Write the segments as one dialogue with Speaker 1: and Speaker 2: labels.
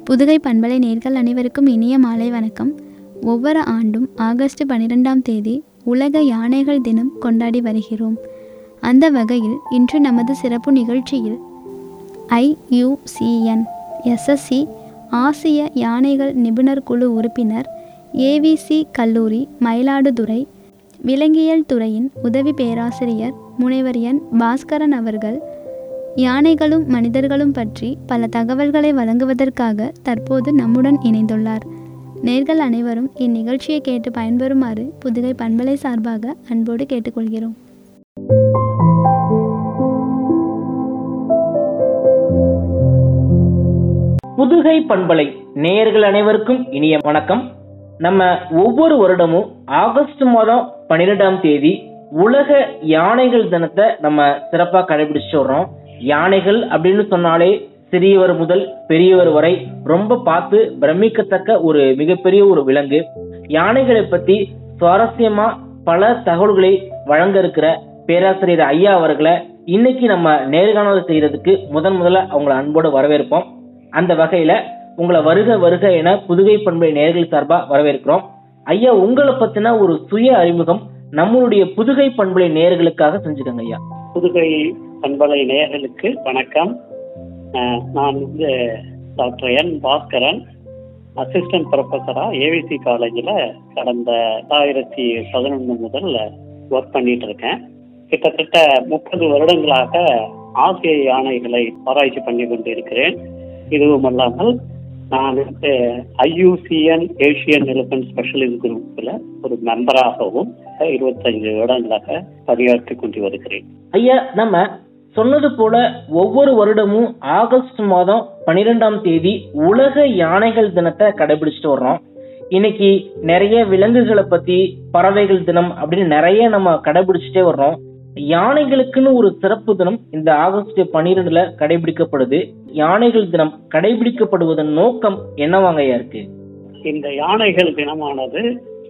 Speaker 1: புதுகை பண்பலை நேர்கள் அனைவருக்கும் இனிய மாலை வணக்கம் ஒவ்வொரு ஆண்டும் ஆகஸ்ட் பன்னிரெண்டாம் தேதி உலக யானைகள் தினம் கொண்டாடி வருகிறோம் அந்த வகையில் இன்று நமது சிறப்பு நிகழ்ச்சியில் ஐயுசிஎன் எஸ்எஸ்சி ஆசிய யானைகள் நிபுணர் குழு உறுப்பினர் ஏவிசி கல்லூரி மயிலாடுதுறை விலங்கியல் துறையின் உதவி பேராசிரியர் முனைவர் என் பாஸ்கரன் அவர்கள் யானைகளும் மனிதர்களும் பற்றி பல தகவல்களை வழங்குவதற்காக தற்போது நம்முடன் இணைந்துள்ளார் நேர்கள் அனைவரும் இந்நிகழ்ச்சியை கேட்டு பயன்பெறுமாறு புதுகை பண்பலை சார்பாக அன்போடு கேட்டுக்கொள்கிறோம்
Speaker 2: புதுகை பண்பலை நேயர்கள் அனைவருக்கும் இனிய வணக்கம் நம்ம ஒவ்வொரு வருடமும் ஆகஸ்ட் மாதம் பன்னிரெண்டாம் தேதி உலக யானைகள் தினத்தை நம்ம சிறப்பாக கடைபிடிச்சிட்டு வர்றோம் யானைகள் அப்படின்னு சொன்னாலே சிறியவர் முதல் பெரியவர் வரை ரொம்ப பார்த்து பிரமிக்கத்தக்க ஒரு மிகப்பெரிய ஒரு விலங்கு யானைகளை பத்தி சுவாரஸ்யமா பல தகவல்களை வழங்க இருக்கிற பேராசிரியர் ஐயா அவர்களை இன்னைக்கு நம்ம நேர்காணல் செய்யறதுக்கு முதன் முதல்ல அவங்கள அன்போடு வரவேற்போம் அந்த வகையில உங்களை வருக வருக என புதுகை பண்பை நேர்கள் சார்பா வரவேற்கிறோம் ஐயா உங்களை பத்தின ஒரு சுய அறிமுகம் நம்மளுடைய புதுகை பண்பலை நேர்களுக்காக செஞ்சுக்கோங்க ஐயா
Speaker 3: புதுகை பண்பலை நேயர்களுக்கு வணக்கம் அஹ் நான் வந்து டாக்டர் என் பாஸ்கரன் அசிஸ்டன்ட் ப்ரொஃபஸரா ஏவிசி காலேஜில் கடந்த ரெண்டாயிரத்தி பதினொன்று முதல் ஒர்க் பண்ணிட்டு இருக்கேன் கிட்டத்தட்ட முப்பது வருடங்களாக ஆசிய யானைகளை ஆராய்ச்சி பண்ணி கொண்டிருக்கிறேன் இதுவும் அல்லாமல் நான் வந்து ஐயூசிஎன் ஏஷியன் எலிபென்ட் ஸ்பெஷலிஸ்ட் குரூப்பில் ஒரு மெம்பராகவும் இருபத்தஞ்சு வருடங்களாக பணியாற்றி கொண்டு வருகிறேன்
Speaker 2: ஐயா நம்ம சொன்னது போல ஒவ்வொரு வருடமும் ஆகஸ்ட் மாதம் பன்னிரெண்டாம் தேதி உலக யானைகள் தினத்தை கடைபிடிச்சிட்டு வர்றோம் இன்னைக்கு நிறைய விலங்குகளை பத்தி பறவைகள் தினம் அப்படின்னு நிறைய நம்ம கடைபிடிச்சிட்டே வர்றோம் யானைகளுக்குன்னு ஒரு சிறப்பு தினம் இந்த ஆகஸ்ட் பன்னிரெண்டுல கடைபிடிக்கப்படுது யானைகள் தினம் கடைபிடிக்கப்படுவதன் நோக்கம் என்னவாங்க ஐயா இருக்கு
Speaker 3: இந்த யானைகள் தினமானது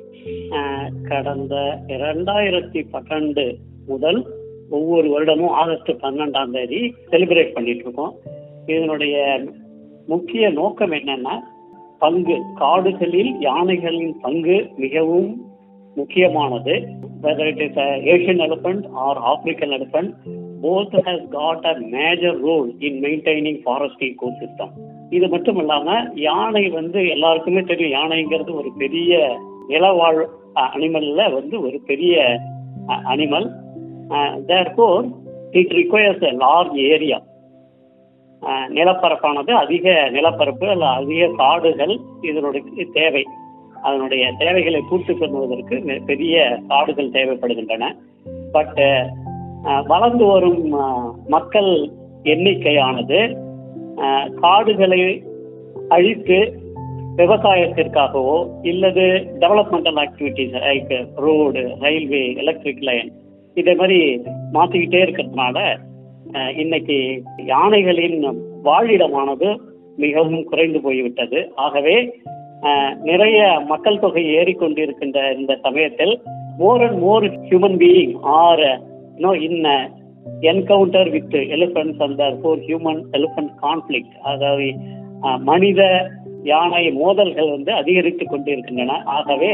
Speaker 3: அஹ், கடந்த இரண்டாயிரத்தி பன்னெண்டு முதல் ஒவ்வொரு வருடமும் ஆகஸ்ட் பன்னெண்டாம் தேதி செலிப்ரேட் பண்ணிட்டு இருக்கோம் இதனுடைய முக்கிய நோக்கம் என்னன்னா பங்கு காடுகளில் யானைகளின் பங்கு மிகவும் முக்கியமானது whether it is a Asian elephant or African elephant, both has got a major role in maintaining forest ecosystem. இது மட்டும் இல்லாம யானை வந்து எல்லாருக்குமே தெரியும் யானைங்கிறது ஒரு பெரிய நிலவாழ் அனிமல்ல வந்து ஒரு பெரிய animal therefore it requires a large area நிலப்பரப்பானது அதிக நிலப்பரப்பு அல்ல அதிக காடுகள் இதனுடைய தேவை அதனுடைய தேவைகளை பூர்த்தி பண்ணுவதற்கு மிக பெரிய காடுகள் தேவைப்படுகின்றன பட் வளர்ந்து வரும் அஹ், மக்கள் எண்ணிக்கையானது அஹ், காடுகளை அழித்து விவசாயத்திற்காகவோ இல்லது developmental activities like road railway electric line இதே மாதிரி மாத்திக்கிட்டே இருக்கிறதுனால அஹ், இன்னைக்கு யானைகளின் வாழிடமானது மிகவும் குறைந்து போய்விட்டது ஆகவே அஹ், நிறைய மக்கள் தொகை ஏறிக்கொண்டிருக்கின்ற இந்த சமயத்தில் more and more human being are no in encounter with elephants அந்த ஃபோர் ஹியூமன் எலிபென்ட் கான்ஃபிளிக் அதாவது அஹ், மனித யானை மோதல்கள் வந்து அதிகரித்து கொண்டிருக்கின்றன ஆகவே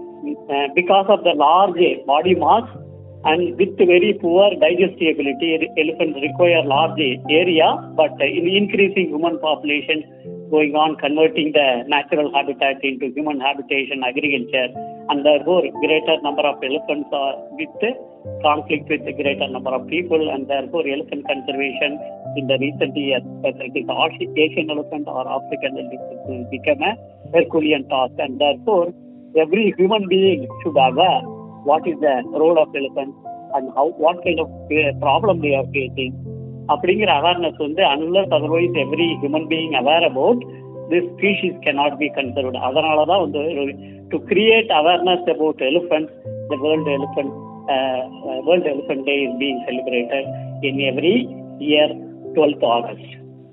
Speaker 3: because of the large body mass and with very poor digestibility, elephants require large area, but in increasing human population, going on converting the natural habitat into human habitation, agriculture, and therefore greater number of elephants are with conflict with the greater number of people, and therefore elephant conservation in the recent years, whether it is Asi- Asian elephant or African elephant, will become a Herculean task, and therefore every human being should aware what is the role of elephant and how what kind of uh, problem they are facing அப்படிங்கிற awareness வந்து unless otherwise every human being aware about this species cannot be conserved அதனால தான் வந்து to create awareness about elephant the world elephant world elephant day is being celebrated in every year twelfth August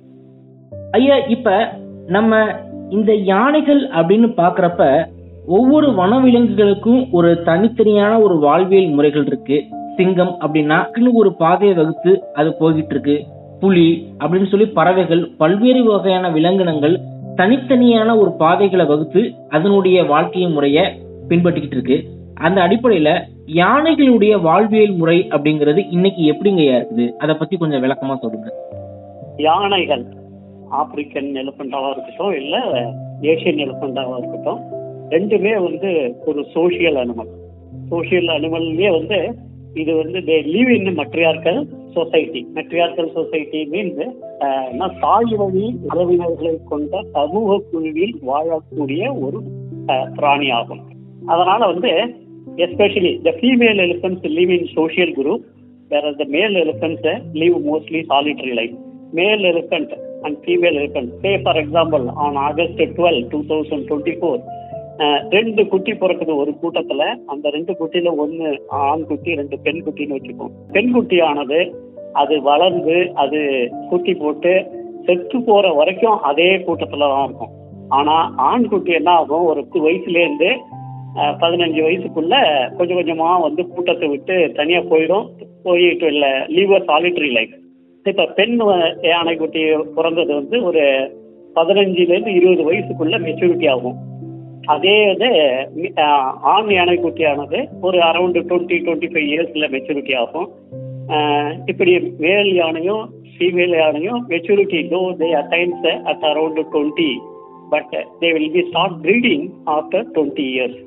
Speaker 2: ஐயா இப்ப நம்ம இந்த யானைகள் அப்படின்னு பாக்குறப்ப ஒவ்வொரு வனவிலங்குகளுக்கும் ஒரு தனித்தனியான ஒரு வாழ்வியல் முறைகள் இருக்கு சிங்கம் அப்படின்னா அதுக்குன்னு ஒரு பாதையை வகுத்து அது போய்கிட்டு இருக்கு புலி அப்படின்னு சொல்லி பறவைகள் பல்வேறு வகையான விலங்கினங்கள் தனித்தனியான ஒரு பாதைகளை வகுத்து அதனுடைய வாழ்க்கை முறைய பின்பற்றிக்கிட்டு இருக்கு அந்த அடிப்படையில யானைகளுடைய வாழ்வியல் முறை அப்படிங்கிறது இன்னைக்கு எப்படிங்கய்யா இருக்குது அதை பத்தி கொஞ்சம் விளக்கமா சொல்லுங்க
Speaker 3: யானைகள் ஆப்பிரிக்கன் எலிஃபண்டாவா இருக்கட்டும் இல்ல ஏசியன் எலிஃபண்டாவா இருக்கட்டும் ரெண்டுமே வந்து ஒரு சோஷியல் அனிமல் சோஷியல் அனிமல்லே வந்து இது வந்து they live in matriarchal society matriarchal society means தாய் வழி உறவினர்களை கொண்ட சமூக குழுவில் வாழக்கூடிய ஒரு அஹ், பிராணி ஆகும் அதனால வந்து especially the female elephants live in social group வேற the male elephants live mostly solitary life male elephant and female elephant say for example on August twelve two thousand twenty four ரெண்டு குட்டி பிறக்குது ஒரு கூட்டத்துல அந்த ரெண்டு குட்டியில ஒண்ணு ஆண் குட்டி ரெண்டு பெண் குட்டின்னு வச்சுப்போம் பெண் குட்டியானது அது வளர்ந்து அது குட்டி போட்டு செத்து போற வரைக்கும் அதே கூட்டத்துல தான் இருக்கும் ஆனா ஆண் குட்டி என்ன ஆகும் ஒரு பத்து வயசுல இருந்து அஹ், பதினஞ்சு வயசுக்குள்ள கொஞ்சம் கொஞ்சமா வந்து கூட்டத்தை விட்டு தனியா போயிடும் போயிட்டு இல்ல லீவ் அ சாலிட்டரி லைஃப் இப்ப பெண் வ- யானைக்குட்டி பிறந்தது வந்து ஒரு பதினஞ்சுல இருந்து இருபது வயசுக்குள்ள மெச்சூரிட்டி ஆகும் அதே இது மி- ஆஹ் ஆண் யானைக்குட்டியானது ஒரு அரௌண்ட் டுவெண்ட்டி டுவெண்ட்டி ஃபைவ் இயர்ஸ்ல மெச்சூரிட்டி ஆகும் ஆஹ் இப்படி மேல் யானையும் ஃபீமேல் யானையும் maturity though they attains at around twenty but they will be start breeding after twenty years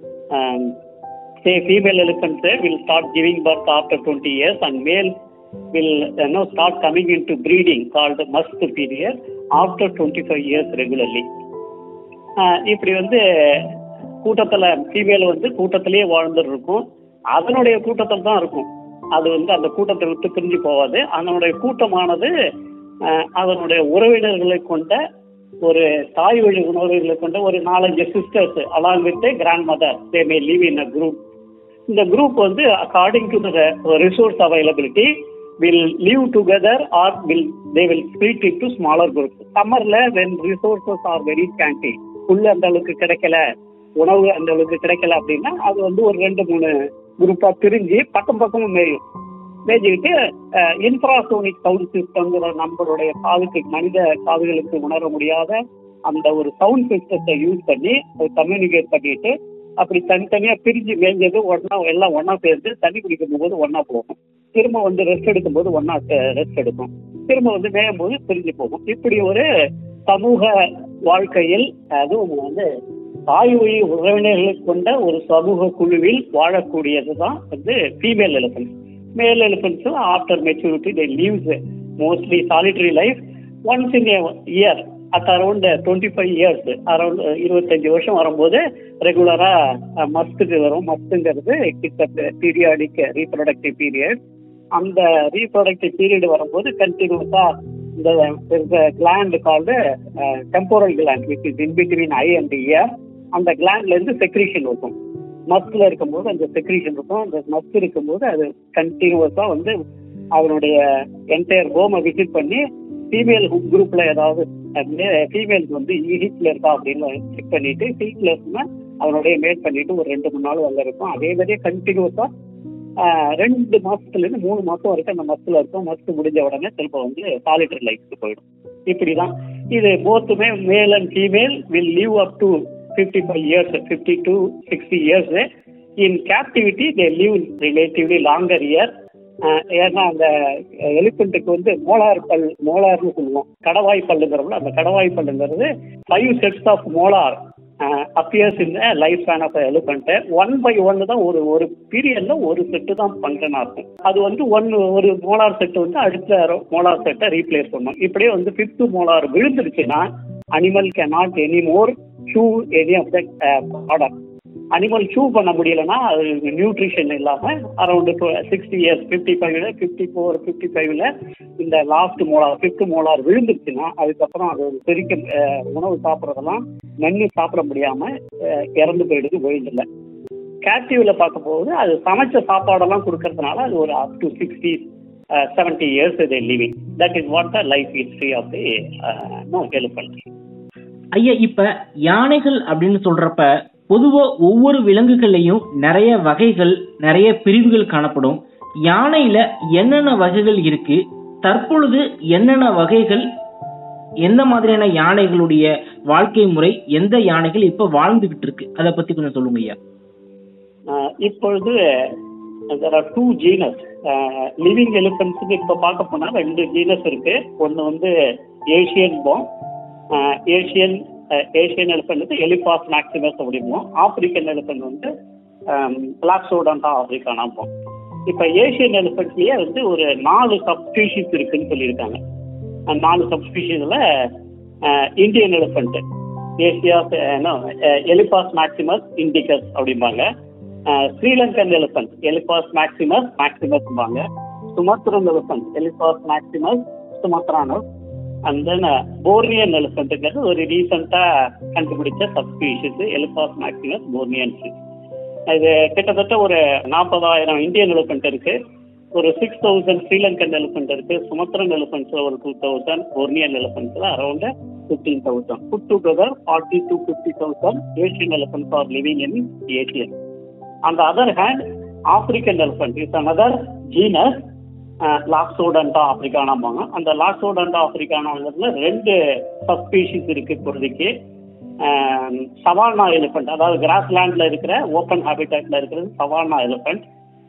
Speaker 3: say female elephants uh, will start giving birth after 20 years and male will you know start coming into breeding called must period after 25 years regularly ஆஹ் இப்படி வந்து கூட்டத்துல female வந்து கூட்டத்திலேயே வாழ்ந்துட்டு இருக்கும் அதனுடைய கூட்டத்தில் தான் இருக்கும் அது வந்து அந்த கூட்டத்தை விட்டு பிரிஞ்சு போகாது அதனுடைய கூட்டமானது ஆஹ் அதனுடைய உறவினர்களை கொண்ட ஒரு தாய் வழி உணர்வுகளை கொண்ட ஒரு நாலஞ்சு sisters along with grand mother they may live in a group இந்த குரூப் வந்து according to the resource availability will live together or will they will split in to smaller group சம்மர்ல when resources are very scanty full அந்த அளவுக்கு கிடைக்கல உணவு அந்த அளவுக்கு கிடைக்கல அப்படின்னா அது வந்து ஒரு ரெண்டு மூணு குரூப்பா பிரிஞ்சு பக்கம் பக்கமும் மேயும் மேய்ஞ்சிக்கிட்டு இன்ஃப்ராசோனிக் சவுண்ட் சிஸ்டம்ங்கிற நம்மளுடைய காதுக்கு மனித காதுகளுக்கு உணர முடியாத அந்த ஒரு சவுண்ட் சிஸ்டத்தை யூஸ் பண்ணி அதை கம்யூனிகேட் பண்ணிட்டு அப்படி தனித்தனியா பிரிஞ்சு மேய்ஞ்சது ஒன்னா எல்லாம் ஒண்ணா சேர்ந்து தண்ணி குடிக்கும் போது ஒண்ணா போகும் திரும்ப வந்து ரெஸ்ட் எடுக்கும் போது ஒன்னா ரெஸ்ட் எடுக்கும் திரும்ப வந்து மேயும் போது பிரிஞ்சு போகும் இப்படி ஒரு சமூக வாழ்க்கையில் அதுவும் வந்து தாய் வழி உறவினர்களை கொண்ட ஒரு சமூக குழுவில் வாழக்கூடியது தான் வந்து female elephants male elephants after maturity they leaves mostly solitary life once in year at around twenty five years around இருபத்தஞ்சு வருஷம் வரும்போது ரெகுலரா மஸ்துக்கு வரும் மஸ்துங்கிறது இட்ஸ் பீரியாடிக் ரீப்ரொடக்டிவ் பீரியட் அந்த ரீப்ரொடக்டிவ் பீரியட் வரும்போது கண்டினியூஸா இந்த gland called temporal gland which is in between eye and ear அந்த கிளாண்ட்ல இருந்து செக்ரீஷன் இருக்கும் மஸ்ல இருக்கும்போது அந்த செக்ரீஷன் இருக்கும் அந்த மஸ்ட் இருக்கும்போது அது கண்டினியூஸா வந்து அவனுடைய என்டையர் ஹோமை விசிட் பண்ணி ஃபீமேல் குரூப்ல ஏதாவது ஃபீமேலுக்கு வந்து ஹீட்ல இருக்கா அப்படின்னு செக் பண்ணிட்டு ஹீட்ல இருக்குன்னா அவனுடைய மேட் பண்ணிட்டு ஒரு ரெண்டு மூணு நாள் அங்க இருக்கும் அதே மாதிரியே கண்டினியூஸா ரெண்டு மாசத்துல இருந்து மூணு மாசம் வரைக்கும் அந்த மஸ்ல இருக்கும் மஸ்ட் முடிஞ்ச உடனே திரும்ப வந்து சாலிட்டரி லைஃப்க்கு போயிடும் இப்படிதான் இது போத்துமே male and female will live up to fifty five years fifty to sixty years in captivity they live relatively longer year ஏன்னா அந்த எலிபென்ட்டுக்கு வந்து மோலார் பல் மோலார்னு சொல்லுவோம் கடவாய் பல்லுங்கிறோம்ல அந்த கடவாய் பல்லுங்கிறது five sets of molar appears in life span of elephant one by one தான் ஒரு ஒரு பீரியட்ல ஒரு செட்டு தான் ஃபங்க்ஷன் ஆகும் அது வந்து ஒன் ஒரு மோலார் செட் வந்து அடுத்த மோலார் செட்டை ரீப்ளேஸ் பண்ணும் இப்படியே வந்து ஃபிஃப்த் மோலார் விழுந்துருச்சுன்னா animal can not any more chew any of the product animal chew பண்ண முடியலன்னா அது நியூட்ரிஷன் இல்லாம அரௌண்ட் சிக்ஸ்டி இயர்ஸ் ஃபிஃப்டி ஃபைவ்ல ஃபிஃப்டி ஃபோர் ஃபிஃப்டி ஃபைவ்ல இந்த லாஸ்ட் மோலார் ஃபிஃப்த் மோலார் விழுந்துருச்சுன்னா அதுக்கப்புறம் அது பெருக்க அஹ், உணவு சாப்பிட்றதெல்லாம் மென்னு சாப்பிட முடியாம அஹ், இறந்து போயிடுது போயிடல கேப்டிவ்ல பார்க்க போகுது அது சமைச்ச சாப்பாடெல்லாம் கொடுக்கறதுனால அது ஒரு up to sixty seventy years இது living that is what the life history of the no elephant
Speaker 2: ஐயா இப்ப யானைகள் அப்படின்னு சொல்றப்ப பொதுவா ஒவ்வொரு விலங்குகள்லையும் நிறைய வகைகள் நிறைய பிரிவுகள் காணப்படும் யானையில என்னென்ன வகைகள் இருக்கு தற்பொழுது என்னென்ன வகைகள் எந்த மாதிரியான யானைகளுடைய வாழ்க்கை முறை எந்த யானைகள் இப்ப வாழ்ந்துகிட்டு இருக்கு அதை பத்தி கொஞ்சம் சொல்லுங்க ஐயா
Speaker 3: ஆஹ் இப்பொழுது there are two genus living எலிஃபென்ட்ஸுக்கு இப்போ பார்க்க போனா ரெண்டு ஜீனஸ் இருக்கு ஒன்று வந்து ஏஷியன் போம் ஏஷியன் ஏஷியன் எலிஃபென்ட் வந்து எலிபாஸ் மேக்சிமஸ் அப்படிம்போம் ஆப்பிரிக்கன் எலிஃபென்ட் வந்து பிளாக்ஸோடண்டா ஆப்பிரிக்கானா போம் இப்போ ஏஷியன் எலிஃபென்ட்லயே வந்து ஒரு நாலு சப்ஸ்பீஷிஸ் இருக்குன்னு சொல்லியிருக்காங்க அந்த நாலு சப்ஸ்பீஷிஸ்ல Indian elephant Asia Elephas maximus indicus அப்படிம்பாங்க ஸ்ரீலங்கன் எலிஃபென்ட் எலிபாஸ் மேக்சிமஸ் மேக்சிமஸ்பாங்க Sumatran elephant Elephas maximus sumatranus and then Bornean எலிஃபென்ட்டுங்கிறது ஒரு ரீசெண்டாக கண்டுபிடிச்ச சப்ஸ்பீஷிஸ் எலிபாஸ் மேக்சிமஸ் போர்னியன்ஸ் இது கிட்டத்தட்ட ஒரு நாற்பதாயிரம் இந்தியன் எலிஃபென்ட் இருக்கு ஒரு சிக்ஸ் தௌசண்ட் ஸ்ரீலங்கன் எலிஃபென்ட் இருக்கு சுமத்ரன் எலிஃபென்ட்ஸ்ல ஒரு டூ தௌசண்ட் போர்னியன் எலிஃபென்ட்ஸ்ல around fifteen thousand put together forty to fifty thousand Asian elephants are living in Asian on the other hand, African elephant is another genus, Loxodonta ஆப்பிரிக்கானாம்பாங்க அந்த Loxodonta ஆப்பிரிக்கானாங்கிறதுல ரெண்டு சப்ஸ்பீஷிஸ் இருக்கு இப்போதைக்கு சவானா எலிஃபென்ட் அதாவது grass லேண்ட்ல இருக்கிற ஓப்பன் ஹேபிட்டட்ல இருக்கிறது சவானா எலிஃபென்ட்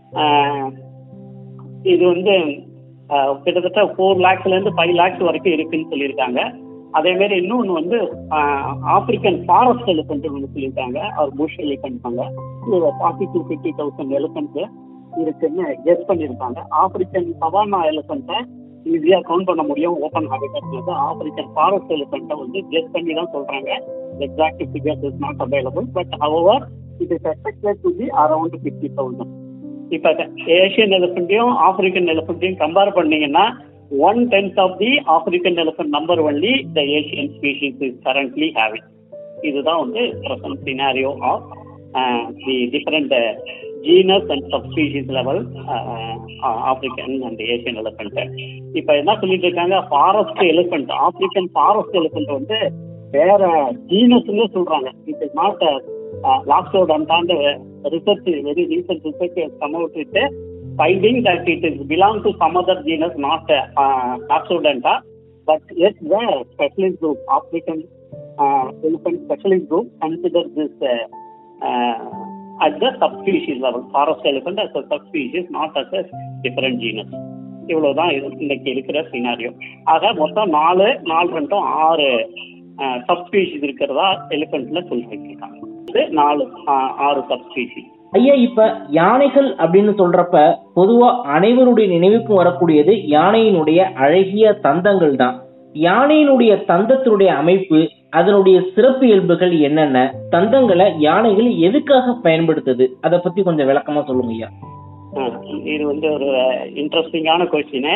Speaker 3: இது வந்து ஆஹ், கிட்டத்தட்ட ஃபோர் லேக்ஸ்ல இருந்து ஃபைவ் லேக்ஸ் வரைக்கும் இருக்குன்னு சொல்லியிருக்காங்க அதே மாதிரி இன்னொன்று வந்து ஆப்பிரிக்கன் ஃபாரஸ்ட் எலிஃபென்ட் ஒன்று சொல்லியிருக்காங்க அவர் புஷ் எலிஃபென்ட்பாங்க இது forty to fifty thousand elephant இருக்குன்னு கெஸ் பண்ணியிருக்காங்க ஆப்பிரிக்கன் சவானா எலிஃபென்ட்டை ஈஸியாக கவுண்ட் பண்ண முடியும் ஓப்பன் ஹேபிட்டட் வந்து ஆப்பிரிக்கன் ஃபாரஸ்ட் எலிஃபென்ட்டை வந்து கெஸ் பண்ணி தான் சொல்றாங்க exact figures is not available but however it is expected to be around fifty thousand இப்போ ஏஷியன் எலிஃபென்ட்டையும் ஆப்பிரிக்கன் எலிஃபென்ட்டையும் கம்பேர் பண்ணீங்கன்னா one tenth of the African elephant number only the Asian species is currently having இதுதான் வந்து present scenario of the different genus and subspecies level African and Asian elephant இப்போ என்ன சொல்லிட்டு இருக்காங்க forest elephant African forest elephant வந்து வேற ஜீனஸ்ன்னு சொல்றாங்க it is not Loxodonta research very recent research come out with finding that it is belong to some other genus, not uh, Taxodonta, but yet the specialist group, African uh, elephant specialist group, consider this uh, uh, at the subspecies level. Forest elephant as a subspecies, not as a different genus. இவ்வளவுதான் இது இன்னைக்கு இருக்கிற scenario ஆக மொத்தம் நாலு நாலு ரெண்டும் ஆறு சப்ஸ்பீஷிஸ் இருக்கிறதா எலிஃபென்ட்ல சொல்லிட்டு இருக்காங்க இது நாலு ஆஹ், ஆறு சப்ஸ்பீஷிஸ்
Speaker 2: ஐயா இப்ப யானைகள் அப்படின்னு சொல்றப்ப பொதுவா அனைவருடைய நினைவுக்கும் வரக்கூடியது யானையினுடைய அழகிய தந்தங்கள் தான் யானையினுடைய தந்தத்தினுடைய அமைப்பு அதனுடைய சிறப்பு இயல்புகள் என்னென்ன தந்தங்களை யானைகள் எதுக்காக பயன்படுத்துது அதை பத்தி கொஞ்சம் விளக்கமா சொல்லுங்க ஐயா
Speaker 3: ஆஹ் இது வந்து ஒரு இன்ட்ரெஸ்டிங்கான கொஸ்டின்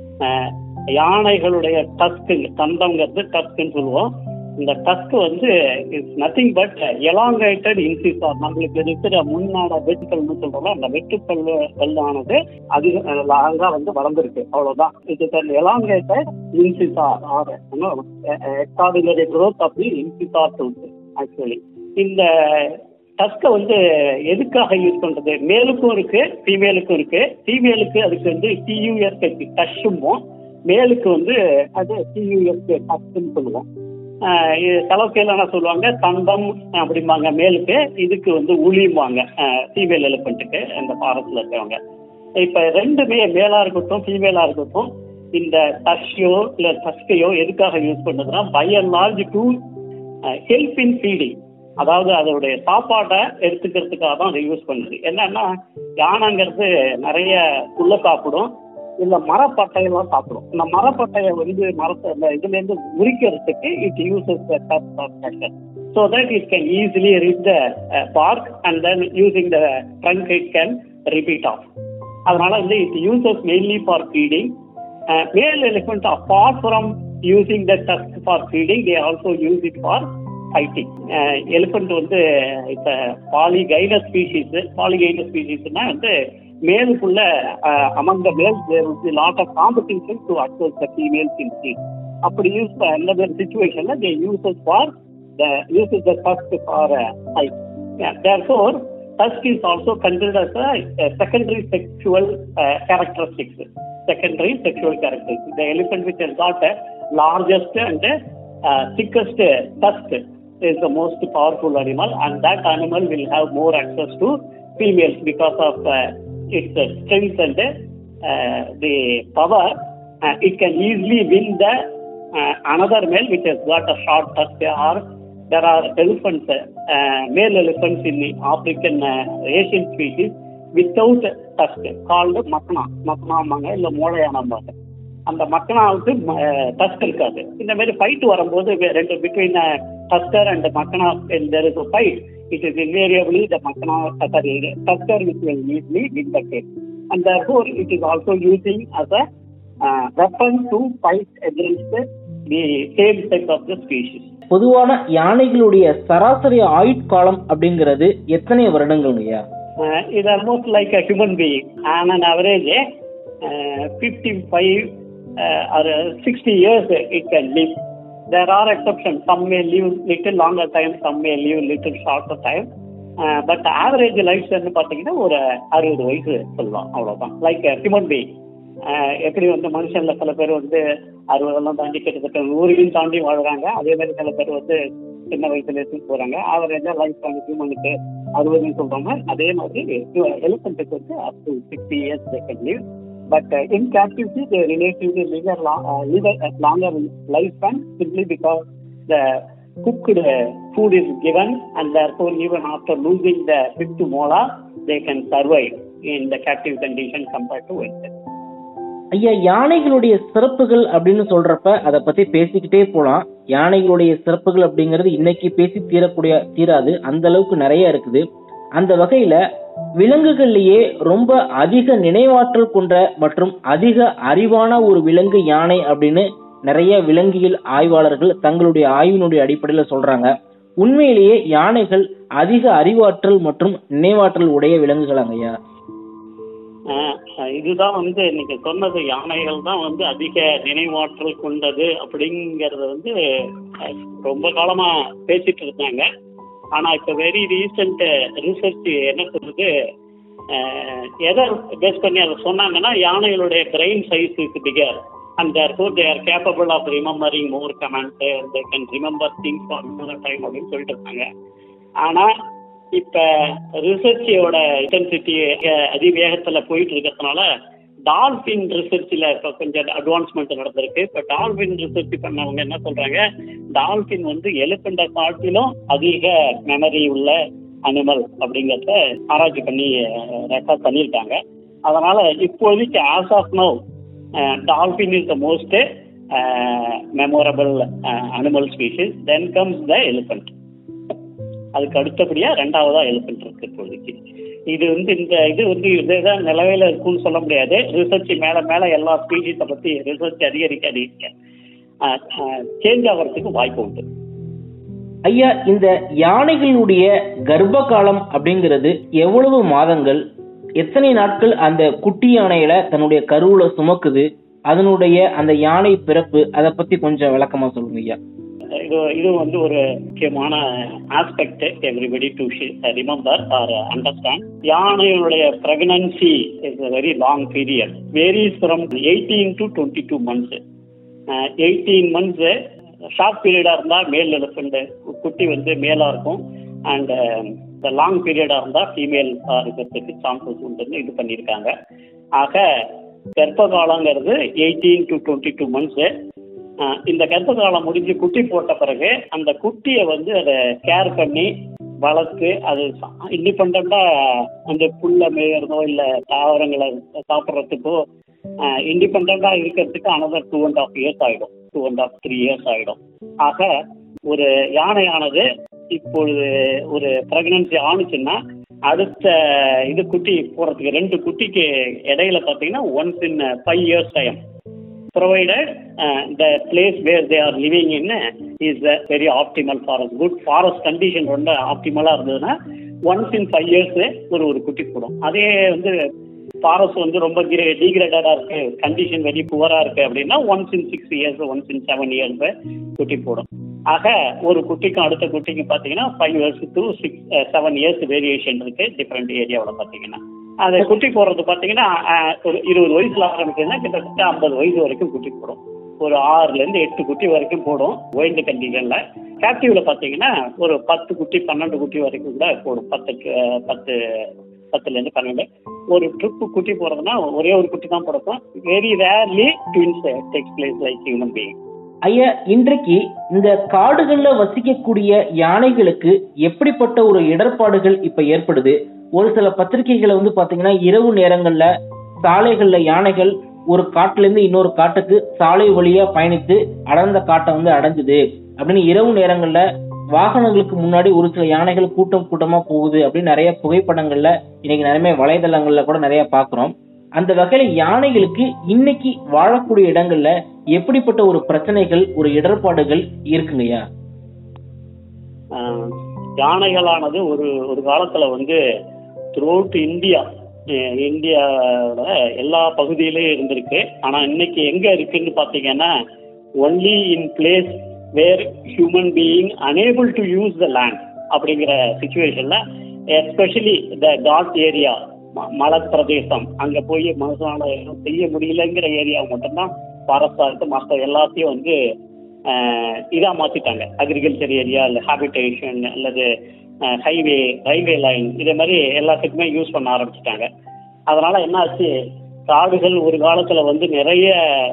Speaker 3: யானைகளுடைய டஸ்க்கு தந்தங்கிறது டஸ்க்குன்னு சொல்லுவோம் இந்த டஸ்க் வந்து it's nothing but elongated incisor நம்மளுக்கு இருக்கிற முன்னாட வெட்டுக்கல்னு சொல்றோம்ல அந்த வெட்டுக்கல் கல்லானது அதிக லாங்கா வந்து வளர்ந்துருக்கு அவ்வளவுதான் இது elongated incisor or extraordinary growth of the incisor tooth actually இந்த டஸ்கை வந்து எதுக்காக யூஸ் பண்றது மேலுக்கும் இருக்கு ஃபீமேலுக்கும் இருக்கு ஃபீமேலுக்கு அதுக்கு வந்து டியூஎஸ்கே டஷ்ஷும்போம் மேலுக்கு வந்து அது டியூஎஸ்கே டஸ்ன்னு சொல்லுவோம் ஆஹ் இது கலோக்கியில் என்ன சொல்லுவாங்க தந்தம் அப்படிம்பாங்க மேலுக்கு இதுக்கு வந்து உளிம்பாங்க ஃபீமேல் எலிஃபெண்ட்டுக்கு அந்த ஃபாரஸ்ட்ல இருக்கிறவங்க இப்ப ரெண்டுமே மேலா இருக்கட்டும் ஃபீமேலா இருக்கட்டும் இந்த டஷ்யோ இல்ல டஸ்கையோ எதுக்காக யூஸ் பண்ணுதுன்னா by and large to help in feeding அதாவது அதோடைய சாப்பாட்டை எடுத்துக்கிறதுக்காக தான் அதை யூஸ் பண்ணுது என்னன்னா யானைங்கிறது நிறைய புல்ல சாப்பிடும் இல்ல மரப்பட்டையெல்லாம் சாப்பிடும் இந்த மரப்பட்டையை வந்து மரத்தை இந்த இதுல இருந்து உரிக்கிறதுக்கு it uses so that it can easily reach the bark and then using the trunk it can rip it off அதனால வந்து it uses mainly for feeding male elephant apart from using the tusk for feeding they also use it for fighting elephant வந்து இப்போ polygynous species polygynous ஸ்பீஷீஸ்னா வந்து மேலுக்குள்ள among the males there will lot of competition to access the females in seat அப்படி use அந்த சுச்சுவேஷன்ல they uses for the uses the tusk for fight therefore tusk is also considered as a, a secondary sexual uh, characteristics. Secondary sexual characteristics. The elephant which has got a largest and uh, thickest tusk is the most powerful animal, and that animal will have more access to females because of uh, its uh, strength and uh, the power. Uh, it can easily win the uh, another male which has got a short tusk or there are elephants, uh, male elephants in the African uh, Asian species without tusk called makna. மக்னாம்பாங்க இல்ல மூளையானம்பாங்க அந்த மக்கனாவுக்கு Tusk இருக்காது இந்த மாதிரி fight வரும்போது வே- ரெண்டு between tusker and makhna there is fight it is invariably the makhna sorry tusker which will easily win the game and therefore it is also using as a uh, weapon to fight against the same sex of the species.
Speaker 2: பொதுவான யானைகளுடைய சராசரி ஆயுட்காலம் அப்படிங்கிறது எத்தனை வருடங்கள்ங்கய்யா
Speaker 3: Uh, is almost like a human being. On an average, uh, 55 uh, or uh, 60 years it can live. There are exceptions. Some may live little longer time, some may live little shorter time. Uh, but average life span பார்த்தீங்கன்னா ஒரு அறுபது வயசு சொல்லலாம் அவ்வளோதான் like human being எப்படி வந்து மனுஷன்ல சில பேர் வந்து அறுபதெல்லாம் தாண்டி கிட்டத்தட்ட நூறையும் தாண்டி வாழ்றாங்க அதே மாதிரி சில பேர் வந்து சின்ன வயசுல இருந்து போறாங்க ஆவரேஜா லைஃப் ஸ்பேன் ஹியூமனுக்கு அறுபதுன்னு சொல்றாங்க அதே மாதிரி எலிஃபென்ட்டுக்கு வந்து up to sixty years they can live but in captivity they relatively live a longer life span simply because the cooked uh, food is given and therefore even after losing the fifth molar they can survive in the captive condition compared to wild.
Speaker 2: ஐயா யானைகளுடைய சிறப்புகள் அப்படின்னு சொல்றப்ப அதை பத்தி பேசிக்கிட்டே போலாம் யானைகளுடைய சிறப்புகள் அப்படிங்கிறது இன்னைக்கு பேசி தீரக்கூடிய தீராது அந்த அளவுக்கு நிறைய இருக்குது அந்த வகையில விலங்குகள்லயே ரொம்ப அதிக நினைவாற்றல் கொண்ட மற்றும் அதிக அறிவான ஒரு விலங்கு யானை அப்படின்னு நிறைய விலங்கியல் ஆய்வாளர்கள் தங்களுடைய ஆய்வினுடைய அடிப்படையில சொல்றாங்க உண்மையிலேயே யானைகள் அதிக அறிவாற்றல் மற்றும் நினைவாற்றல் உடைய விலங்குகளாங்க ஐயா
Speaker 3: ஆஹ் இதுதான் வந்து நீங்க சொன்னது யானைகள் தான் வந்து அதிக நினைவாற்றல் கொண்டது அப்படிங்கறது வந்து அஹ், ரொம்ப காலமா பேசிட்டு இருந்தாங்க ஆனா இப்ப வெரி ரீசெண்ட் ரிசர்ச் என்ன சொல்லுது அஹ், எதை பேஸ் பண்ணி அதை சொன்னாங்கன்னா யானைகளுடைய brain size is bigger and therefore they are capable of remembering more comment they can remember things for more time அப்படின்னு சொல்லிட்டு இருக்காங்க ஆனா இப்ப ரிசர்ச்சோட இன்டென்சிட்டி அதிவேகத்துல போயிட்டு இருக்கிறதுனால டால்பின் ரிசர்ச்ல இப்ப கொஞ்சம் அட்வான்ஸ்மெண்ட் நடந்திருக்கு இப்ப டால்பின் ரிசர்ச் பண்ணவங்க என்ன சொல்றாங்க டால்பின் வந்து எலிபெண்ட காட்டிலும் அதிக மெமரி உள்ள அனிமல் அப்படிங்கறத ஆராய்ச்சி பண்ணி ரெக்கார்ட் பண்ணியிருக்காங்க அதனால இப்போதைக்கு as of no dolphin is the most memorable animal species then comes the elephant அதுக்கு அடுத்தபடியா ரெண்டாவதா எலிபென்ட் இருக்கு இப்போதைக்கு இது வந்து இந்த இது வந்து இதுதான் நிலவையில இருக்கும்னு சொல்ல முடியாது ரிசர்ச் மேல மேல எல்லா ஸ்பீஷிஸை பத்தி ரிசர்ச் அதிகரிக்க அதிகரிக்க சேஞ்ச் ஆகிறதுக்கு வாய்ப்பு உண்டு
Speaker 2: ஐயா இந்த யானைகளுடைய கர்ப்ப காலம் அப்படிங்கிறது எவ்வளவு மாதங்கள் எத்தனை நாட்கள் அந்த குட்டி யானையில தன்னுடைய கருவுல சுமக்குது அதனுடைய அந்த யானை பிறப்பு அதை பத்தி கொஞ்சம் விளக்கமா சொல்லுங்க ஐயா
Speaker 3: இது இது வந்து ஒரு முக்கியமான aspect everybody to remember or understand யானையுடைய pregnancy is a very long period varies from eighteen to twenty two months eighteen months short பீரியடா இருந்தா மேல் எலிஃபெண்ட் குட்டி வந்து மேலா இருக்கும் அண்ட் இந்த லாங் பீரியடா இருந்தா ஃபீமேல் இருக்கிறதுக்கு சான்சஸ் உண்டுன்னு இது பண்ணியிருக்காங்க ஆக கர்ப்ப காலங்கிறது eighteen to twenty two months இந்த கர்ப்ப காலம் முடிஞ்சு குட்டி போட்ட பிறகு அந்த குட்டியை வந்து அதை கேர் பண்ணி வளர்த்து அது இண்டிபெண்டா அந்த புல்ல மேயறதோ இல்ல தாவரங்களை சாப்பிட்றதுக்கோ இண்டிபெண்டா இருக்கிறதுக்கு another two and half years ஆயிடும் two and half three years ஆயிடும் ஆக ஒரு யானையானது இப்பொழுது ஒரு பிரெக்னன்சி ஆணுச்சுன்னா அடுத்த இது குட்டி போறதுக்கு ரெண்டு குட்டிக்கு இடையில பார்த்தீங்கன்னா once in five years time provided uh, the place where they are living in uh, is a very optimal forest good forest condition ரொம்ப ஆப்டிமலா இருந்ததுன்னா ஒன்ஸ் இன் ஃபைவ் இயர்ஸ் ஒரு ஒரு குட்டி போடும் அதே வந்து ஃபாரஸ்ட் வந்து ரொம்ப டீக்ரேடடா இருக்கு கண்டிஷன் வெரி புவரா இருக்கு அப்படின்னா once in six years once in seven years குட்டி போடும் ஆக ஒரு குட்டிக்கும் அடுத்த குட்டிக்கும் பார்த்தீங்கன்னா five years to six seven years variation இருக்கு டிஃப்ரெண்ட் ஏரியாவில் பார்த்தீங்கன்னா அது குட்டி போடுறது பார்த்தீங்கன்னா அஹ், ஒரு இருபது வயசுல ஆரம்பிச்சதுன்னா கிட்டத்தட்ட ஐம்பது வயசு வரைக்கும் குட்டி போடும் ஒரு ஆறுல இருந்து எட்டு குட்டி வரைக்கும் போடும் ஓய்ந்த கண்டிஷன்ல கேப்டிவ்ல பாத்தீங்கன்னா ஒரு பத்து குட்டி பன்னெண்டு குட்டி வரைக்கும் கூட போடும் பத்துக்கு அஹ், பத்து பத்துல இருந்து பன்னெண்டு ஒரு ட்ரிப்பு குட்டி போறதுன்னா ஒரே ஒரு குட்டி தான் பிறக்கும் very rarely twins takes place like human being
Speaker 2: ஐயா இன்றைக்கு இந்த காடுகள்ல வசிக்கக்கூடிய யானைகளுக்கு எப்படிப்பட்ட ஒரு இடர்பாடுகள் இப்ப ஏற்படுது ஒரு சில பத்திரிகைகளை வந்து பாத்தீங்கன்னா இரவு நேரங்கள்ல சாலைகள்ல யானைகள் ஒரு காட்டுல இருந்து இன்னொரு காட்டுக்கு சாலை வழியா பயணித்து அடர்ந்த காட்டை வந்து அடைஞ்சுது அப்படின்னு இரவு நேரங்கள்ல வாகனங்களுக்கு முன்னாடி ஒரு சில யானைகள் கூட்டம் கூட்டமா போகுது அப்படின்னு நிறைய புகைப்படங்கள்ல இன்னைக்கு நிறைய வலைதளங்கள்ல கூட நிறைய பாக்குறோம் அந்த வகையில யானைகளுக்கு இன்னைக்கு வாழக்கூடிய இடங்கள்ல எப்படிப்பட்ட ஒரு பிரச்சனைகள் ஒரு இடர்பாடுகள் இருக்குங்கய்யா
Speaker 3: ஆஹ் யானைகளானது ஒரு ஒரு காலத்துல வந்து த்ரூஅவுட் இந்தியா அஹ் இந்தியாவோட எல்லா பகுதியிலையும் இருந்திருக்கு ஆனா இன்னைக்கு எங்க இருக்குன்னு பாத்தீங்கன்னா only in place where human being enable to use the land அப்படிங்கிற சுச்சுவேஷன்ல எஸ்பெஷலி த டாட் ஏரியா மலை பிரதேசம் அங்க போய் மனுஷனால எதுவும் செய்ய முடியலங்கிற ஏரியா மட்டும்தான் ஃபாரஸ்டா இருக்கு மற்ற எல்லாத்தையும் வந்து ஆஹ் இதா மாத்திட்டாங்க அக்ரிகல்ச்சர் ஏரியா இல்ல ஹாபிடேஷன் அல்லது ஹைவே ரயில்வே லைன் இதே மாதிரி எல்லாத்துக்குமே யூஸ் பண்ண ஆரம்பிச்சிட்டாங்க அதனால என்ன ஆச்சு காடுகள் ஒரு காலத்துல வந்து நிறைய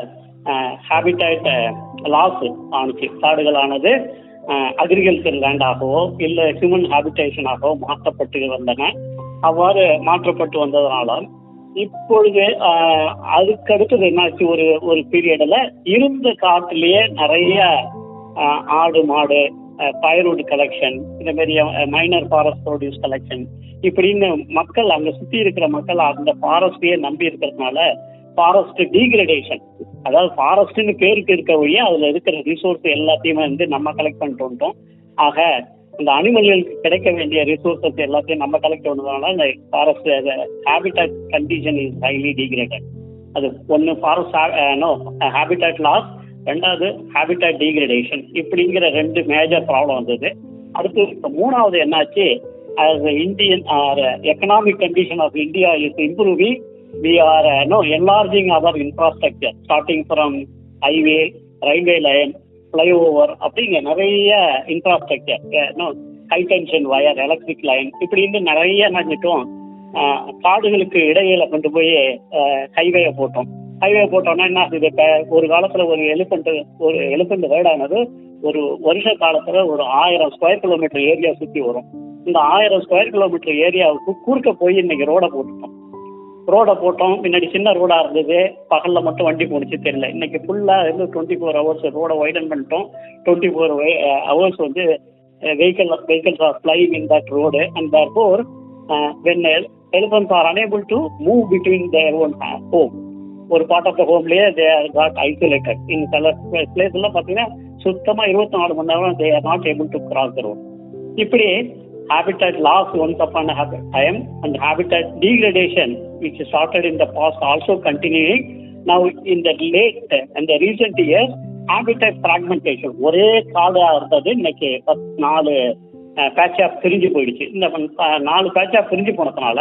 Speaker 3: ஹேபிடேட் லாஸ் ஆணுச்சு காடுகளானது அக்ரிகல்ச்சர் லேண்டாகவோ இல்ல ஹியூமன் ஹேபிடேஷனாகவோ மாற்றப்பட்டு வந்தன அவ்வாறு மாற்றப்பட்டு வந்ததுனால இப்பொழுது ஆஹ், அதுக்கு அடுத்தது என்னாச்சு ஒரு ஒரு பீரியட்ல இருந்த காட்டிலேயே நிறைய ஆஹ், ஆடு மாடு ஃபயர்வுட் கலெக்ஷன் இந்த மாதிரி மைனர் ஃபாரஸ்ட் ப்ரொடியூஸ் கலெக்ஷன் இப்படின்னு மக்கள் அங்க சுத்தி இருக்கிற மக்கள் அந்த ஃபாரஸ்டையே நம்பி இருக்கிறதுனால ஃபாரஸ்ட் டீக்ரடேஷன் அதாவது ஃபாரஸ்ட்னு பேருக்கு இருக்க வழியா அதுல இருக்கிற ரிசோர்ஸ் எல்லாத்தையுமே வந்து நம்ம கலெக்ட் பண்ணிட்டு வந்துட்டோம் ஆக இந்த அனிமல்களுக்கு கிடைக்க வேண்டிய ரிசோர்சஸ் எல்லாத்தையும் நம்ம கலெக்ட் பண்ணதுனால இந்த forest habitat condition is highly degraded அது ஒன்று ஃபாரஸ்ட் நோ ஹேபிட்டாட் லாஸ் ரெண்டாவது ஹேபிட்டாட் டீக்ரடேஷன் இப்படிங்கிற ரெண்டு மேஜர் ப்ராப்ளம் வந்தது அடுத்து இப்போ மூணாவது என்னாச்சு as Indian economic condition of India is improving we are uh, no enlarging our infrastructure starting from highway railway line flyover அப்படிங்க நிறைய infrastructure no high tension wire electric line இப்படின்னு நிறைய நினைச்சிட்டோம் காடுகளுக்கு இடையில கொண்டு போய் ஹைவேயை போட்டோம் ஹைவே போட்டோம்னா என்ன ஆகுது இப்ப ஒரு காலத்துல ஒரு எலிபென்ட் ஒரு எலிபென்ட் வேர்டானது ஒரு வருஷ காலத்துல ஒரு ஆயிரம் ஸ்கொயர் கிலோமீட்டர் ஏரியா சுத்தி வரும் இந்த ஆயிரம் ஸ்கொயர் கிலோமீட்டர் ஏரியாவுக்கு குறுக்க போய் இன்னைக்கு ரோட போட்டுட்டோம் ரோட போட்டோம் முன்னாடி சின்ன ரோடா இருந்தது பகல்ல மட்டும் வண்டி போணுச்சு தெரியல இன்னைக்கு ஃபுல்லா இருந்து டுவெண்ட்டி ஃபோர் ஹவர்ஸ் ரோட வைடன் பண்ணிட்டோம் டுவெண்ட்டி ஃபோர் ஹவர்ஸ் வந்து vehicle vehicles are flying in that road and therefore when elephants are unable to move between their own home ஒரு பார்ட் ஆஃப் த ஹோம்லயே they are got isolated in சில place எல்லாம் பார்த்தீங்கன்னா சுத்தமா இருபத்தி நாலு மணி நேரம் they are not able to cross the road இப்படி habitat loss once upon a hab- time and habitat degradation which started in the past also continuing now in the late and the recent years habitat fragmentation ஒரே காடா இருந்தது இன்னைக்கு பத் நாலு பேட்சா பிரிஞ்சு போயிடுச்சு இந்த அஹ், நாலு பேட்சா பிரிஞ்சு போனதுனால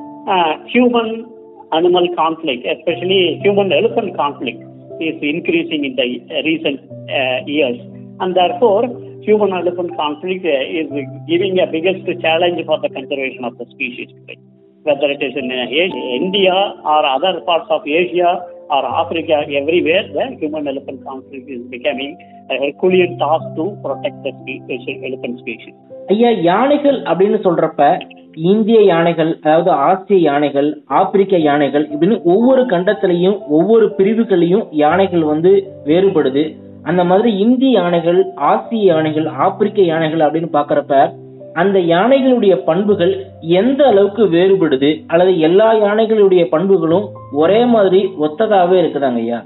Speaker 3: human animal conflict especially human elephant conflict is increasing in the uh, recent uh, years and therefore human elephant conflict uh, is giving a biggest challenge for the conservation of the species today. Whether it is in uh, Asia, India or other parts of Asia or Africa, everywhere the human elephant conflict is becoming a Herculean task to protect the spe- elephant species.
Speaker 2: ஐயா யானைகள் அப்படின்னு சொல்றப்ப இந்திய யானைகள் அதாவது ஆசிய யானைகள் ஆப்பிரிக்க யானைகள் இப்படின்னு ஒவ்வொரு கண்டத்திலையும் ஒவ்வொரு பிரிவுகளையும் யானைகள் வந்து வேறுபடுது அந்த மாதிரி இந்திய யானைகள் ஆசிய யானைகள் ஆப்பிரிக்க யானைகள் அப்படின்னு பாக்குறப்ப அந்த யானைகளுடைய பண்புகள் எந்த அளவுக்கு வேறுபடுது அல்லது எல்லா யானைகளுடைய பண்புகளும் ஒரே மாதிரி ஒத்ததாவே இருக்குதாங்க ஐயா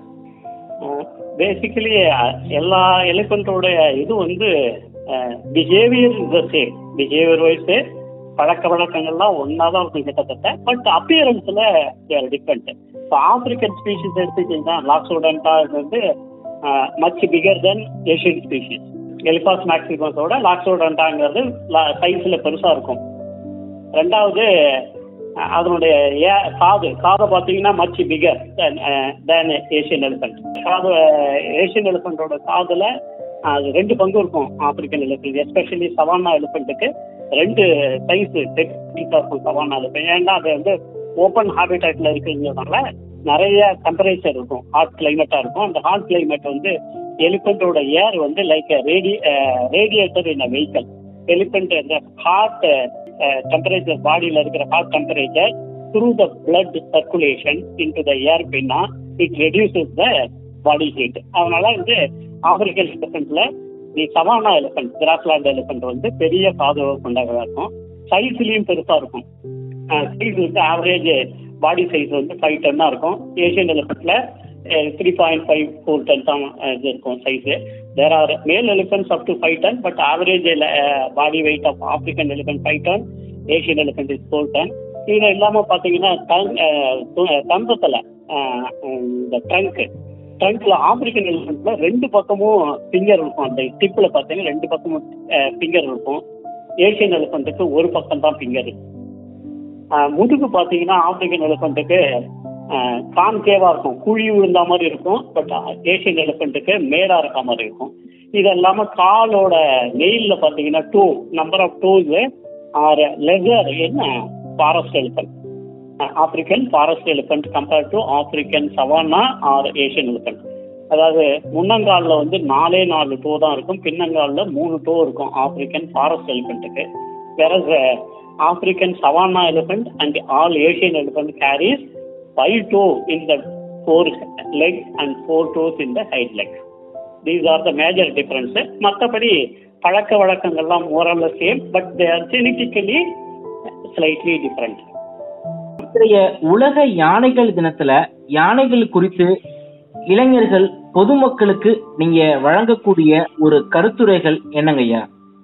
Speaker 3: பேசிக்கலி எல்லா எலிஃபென்ட்டோட இது வந்து behaviour is the same behaviour wise பழக்க வழக்கங்கள்லாம் ஒன்னா தான் இருக்கும் கிட்டத்தட்ட பட் அப்பியரன்ஸ்ல தேர் டிஃப்ரெண்ட் இப்போ ஆப்பிரிக்கன் ஸ்பீஷிஸ் எடுத்துக்கிட்டீங்கன்னா லாக்ஸோடன்டா வந்து much bigger than Asian species Elephas மேக்சிமஸோட லாக்ஸோடன்டாங்கிறது சைஸ்ல பெருசா இருக்கும் ரெண்டாவது அஹ் அதனுடைய ஏ- காது காதை பார்த்தீங்கன்னா much bigger than Asian elephant காது ஏஷியன் எலிஃபென்ட்டோட காதுல அது ரெண்டு பங்கு இருக்கும் ஆப்பிரிக்கன் எலிஃபென்ட் எஸ்பெஷலி சவானா எலிஃபென்ட்டுக்கு ரெண்டு சைஸ் டெக்னிக்காக இருக்கும் சவானா எலிஃபென்ட் ஏன்னா அது வந்து ஓப்பன் ஹாபிடேட்ல இருக்கிறதுனால நிறைய டெம்பரேச்சர் இருக்கும் ஹாட் கிளைமேட்டா இருக்கும் அந்த ஹாட் கிளைமேட் வந்து எலிஃபென்ட்டோட ஏர் வந்து லைக் ரேடி radiator in a vehicle elephant இந்த ஹாட் டெம்பரேச்சர் பாடியில் இருக்கிற hot temperature through the blood circulation into the air பின்னா it reduces the body heat அதனால வந்து ஆப்பிரிக்கன் எலிஃபென்ட்ல the savanna elephant grassland elephant வந்து பெரிய காது கொண்டதாக இருக்கும் சைஸ்லயும் பெருசா இருக்கும் சைஸ் வந்து ஆவரேஜ் பாடி சைஸ் வந்து ஃபைவ் டன்னா இருக்கும் ஏஷியன் எலிஃபென்ட்ல three point five four ton தான் அஹ், இது இருக்கும் size there are male elephants up to five ton but average body weight of African elephant five ton Asian elephant is four ton இது இல்லாம பாத்தீங்கன்னா தங் தந்தத்துல இந்த ட்ரங்க் ட்ரங்க்ல ஆப்பிரிக்கன் எலிஃபென்ட்ல ரெண்டு பக்கமும் ஃபிங்கர் இருக்கும் அந்த டிப்ல பாத்தீங்கன்னா ரெண்டு பக்கமும் ஃபிங்கர் இருக்கும் ஏஷியன் எலிஃபென்ட்டுக்கு ஒரு பக்கம் தான் ஃபிங்கர் முதுகு பாத்தீங்கன்னா ஆப்பிரிக்கன் எலிஃபென்ட்டுக்கு கான்கேவா இருக்கும் குழி விழுந்த மாதிரி இருக்கும் பட் ஏஷியன் எலிஃபென்ட்டுக்கு மேடா இருக்க மாதிரி இருக்கும் இது இல்லாம காலோட நெயில்ல பாத்தீங்கன்னா two number of toes are lesser என்ன forest elephant African forest elephant compared to African savanna or Asian elephant அதாவது முன்னங்கால்ல வந்து நாலே நாலு டோ தான் இருக்கும் பின்னங்கால்ல மூணு டோ இருக்கும் ஆப்பிரிக்கன் ஃபாரஸ்ட் எலிஃபென்ட்டுக்கு வேற African savanna elephant and all Asian elephant carries five toe in the fore leg and four toes in the hind leg these are the major difference மற்றபடி பழக்க வழக்கங்கள்லாம் மோரல்ல same but they are genetically slightly different
Speaker 2: இன்றைய உலக யானைகள் தினத்துல யானைகள் குறித்து இளைஞர்கள் பொதுமக்களுக்கு நீங்க வழங்கக்கூடிய ஒரு கருத்துரைகள் என்னங்கய்யா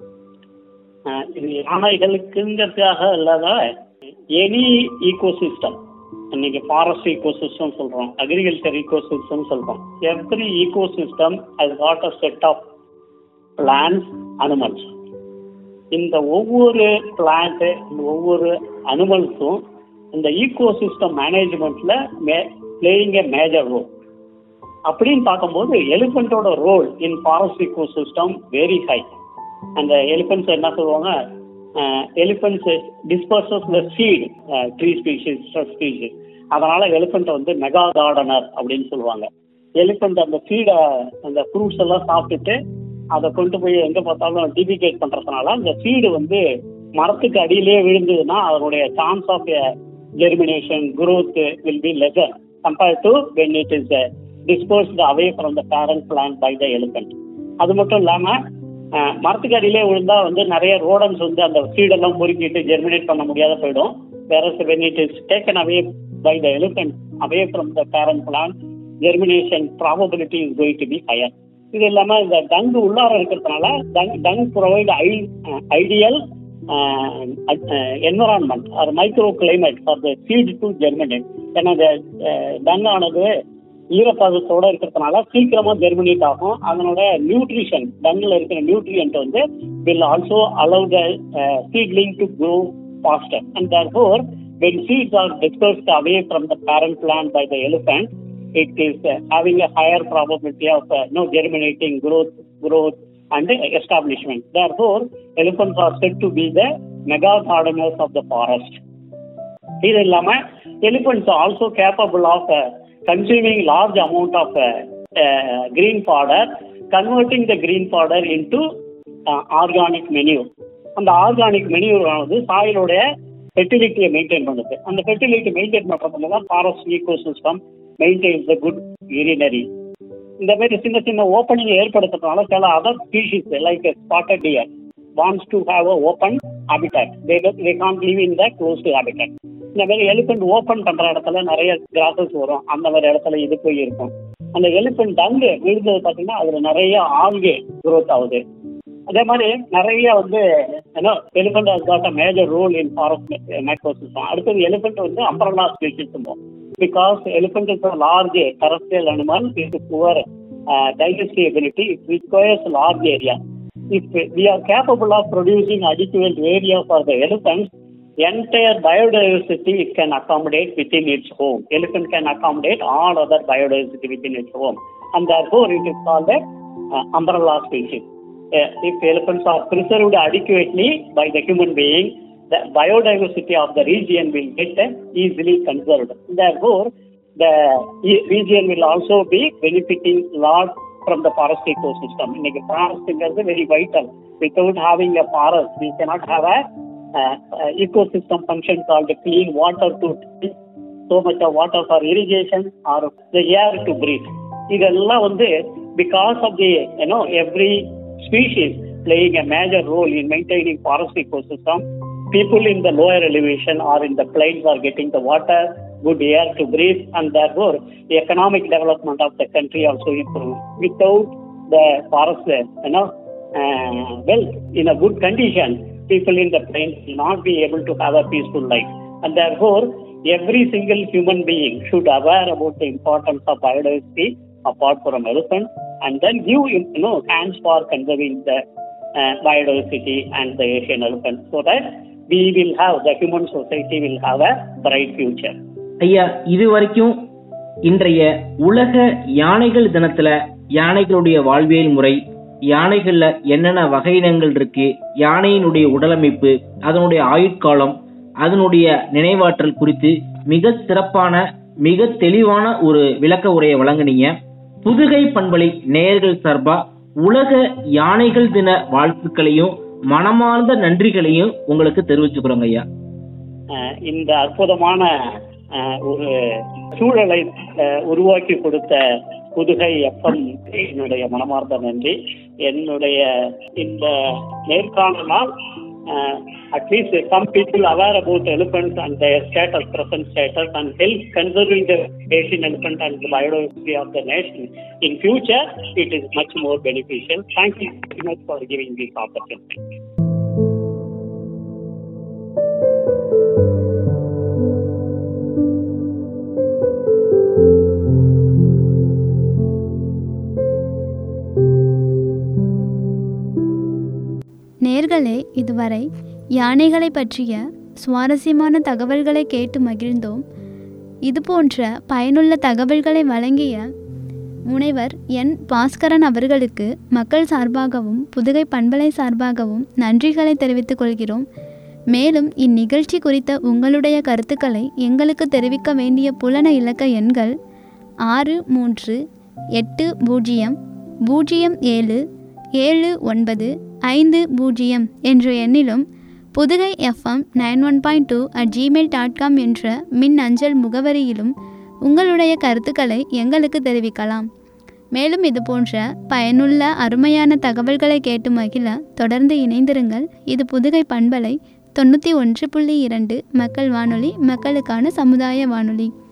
Speaker 3: ஆஹ் இது யானைகளுக்குங்கிறதுக்காக இல்லாத எனி ஈகோசிஸ்டம் இன்னைக்கு ஃபாரஸ்ட் ஈகோசிஸ்டம் சொல்றோம் அக்ரிகல்ச்சர் ஈகோசிஸ்டம் சொல்றோம் எவ்ரி ஈகோசிஸ்டம் அது got a set of plants animals இந்த ஒவ்வொரு பிளான்ட் ஒவ்வொரு அனிமல்ஸும் இந்த ஈகோசிஸ்டம் மேனேஜ்மெண்ட்ல பிளேயிங் எ மேஜர் ரோல் அப்படின்னு பார்க்கும்போது எலிஃபென்ட்டோட role in forest ecosystem very high அந்த எலிஃபென்ட்ஸ் என்ன சொல்லுவாங்க elephants disperses the seed tree species species அதனால எலிஃபென்ட் வந்து மெகா கார்டனர் அப்படின்னு சொல்லுவாங்க எலிஃபென்ட் அந்த சீடை அந்த ஃப்ரூட்ஸ் எல்லாம் சாப்பிட்டுட்டு அதை கொண்டு போய் எங்க பார்த்தாலும் டிபிகேட் பண்றதுனால அந்த சீடு வந்து மரத்துக்கு அடியிலேயே விழுந்ததுன்னா அதனுடைய chance of germination growth will be lesser compared to when it is disposed away from the parent plant by the elephant அது மட்டும் இல்லாம அஹ், மரத்துக்கு அடியிலே விழுந்தா வந்து நிறைய ரோடன்ஸ் வந்து அந்த சீடெல்லாம் பொறுக்கிட்டு ஜெர்மினேட் பண்ண முடியாத போயிடும் வேற when it is taken away by the elephant away from the parent plant germination probability is going to be higher இது இல்லாம இந்த டங்கு உள்ளார இருக்கிறதுனால dung dung provide ideal environment or micro climate for the seed to germinate ஏன்னா இந்த tongue ஆனது ஈரப்பதத்தோட இருக்கிறதுனால சீக்கிரமா ஜெர்மினேட் ஆகும் அதனோட நியூட்ரிஷன் டங்ல இருக்கிற நியூட்ரியன்ட் வந்து will also allow the seedling to grow faster and therefore when seeds are dispersed away from the parent plant by the elephant it is uh, having a higher probability of uh, no germinating growth growth and establishment therefore elephants are said to be the mega gardeners of the forest இது இல்லாம elephants also capable of consuming large amount of green fodder converting the green fodder into organic manure அந்த organic manure ஆனது சாயிலுடைய ஃபெர்டிலிட்டியை maintain பண்ணுது அந்த fertility maintain பண்றதுல தான் forest ecosystem maintains the good urinary இந்த மாதிரி சின்ன சின்ன ஓப்பனிங் ஏற்படுத்துறதுனால சில other species like spotted deer wants to have a open habitat they they can't live in the closed habitat இந்த மாதிரி எலிஃபென்ட் ஓப்பன் பண்ற இடத்துல நிறைய கிராசஸ் வரும் அந்த மாதிரி இடத்துல இது போய் இருக்கும் அந்த எலிஃபென்ட் டங்கு விழுந்தது பார்த்தீங்கன்னா அதுல நிறைய ஆல்கே growth ஆகுது அதே மாதிரி நிறைய வந்து ஏன்னா elephant has got a major role in forest macrosystem அடுத்தது எலிஃபென்ட் வந்து அம்பரலா ஸ்பீஷிஸ் சொல்லுவோம் because elephant is large terrestrial animal is poor digestive ability it requires large area if we are capable of producing adequate area for the elephants entire biodiversity it can accommodate within its home. Elephant can accommodate all other biodiversity within its home, and therefore it is called a uh, umbrella species. Uh, if elephants are preserved adequately by the human being, the biodiversity of the region will get uh, easily conserved. Therefore, the e- region will also be benefiting lot from the forest ecosystem. இன்னைக்கு ஃபாரஸ்ட்ங்கிறது very vital without having a forest we cannot have a uh, uh, ecosystem function called clean water to drink, so much of water for irrigation or the air to breathe. இதெல்லாம் வந்து because of the you know every species playing a major role in maintaining forest ecosystem people in the lower elevation or in the plains are getting the water good air to breathe and therefore the economic development of the country also improves without the forest you know uh, wealth in a good condition people in the plains will not be able to have a peaceful life and therefore every single human being should aware about the importance of biodiversity apart from elephant and then give you know hands for conserving the uh, biodiversity and the Asian elephant so that we will have the human society will have a bright future.
Speaker 2: ஐயா இது வரைக்கும் இன்றைய உலக யானைகள் தினத்துல யானைகளுடைய வாழ்வியல் முறை யானைகள்ல என்னென்ன வகையினங்கள் இருக்கு யானையினுடைய உடலமைப்பு அதனுடைய ஆயுட்காலம் அதனுடைய நினைவாற்றல் குறித்து மிக சிறப்பான மிக தெளிவான ஒரு விளக்க உரையை வழங்குனீங்க புதுகை பண்பலை நேயர்கள் சார்பா உலக யானைகள் தின வாழ்த்துக்களையும் மனமார்ந்த நன்றிகளையும் உங்களுக்கு தெரிவிச்சுக்கிறோங்க ஐயா
Speaker 3: அஹ் இந்த அற்புதமான அஹ், ஒரு சூழலை அஹ், உருவாக்கி கொடுத்த புதுகை எஃப்எம் என்னுடைய மனமார்ந்த நன்றி என்னுடைய இந்த நேர்காணலால் at least some people aware about elephants and their status present status and help conserving the Asian elephant and the biodiversity of the nation in future it is much more beneficial thank you very much for giving this opportunity
Speaker 1: நேர்களே இதுவரை யானைகளை பற்றிய சுவாரஸ்யமான தகவல்களை கேட்டு மகிழ்ந்தோம் இதுபோன்ற பயனுள்ள தகவல்களை வழங்கிய முனைவர் என் பாஸ்கரன் அவர்களுக்கு மக்கள் சார்பாகவும் புதுகை பண்பலை சார்பாகவும் நன்றிகளை தெரிவித்துக் கொள்கிறோம் மேலும் இந்நிகழ்ச்சி குறித்த உங்களுடைய கருத்துக்களை எங்களுக்கு தெரிவிக்க வேண்டிய புலன இலக்க எண்கள் ஆறு மூன்று எட்டு பூஜ்ஜியம் பூஜ்ஜியம் ஏழு ஏழு ஒன்பது ஐந்து பூஜ்ஜியம் என்ற எண்ணிலும் Pudugai FM nine one point two at Gmail dot com என்ற மின் அஞ்சல் முகவரியிலும் உங்களுடைய கருத்துக்களை எங்களுக்கு தெரிவிக்கலாம் மேலும் இது போன்ற பயனுள்ள அருமையான தகவல்களை கேட்டு மகிழ தொடர்ந்து இணைந்திருங்கள் இது புதுகை பண்பலை தொண்ணூற்றி ஒன்று புள்ளி இரண்டு மக்கள் வானொலி மக்களுக்கான சமுதாய வானொலி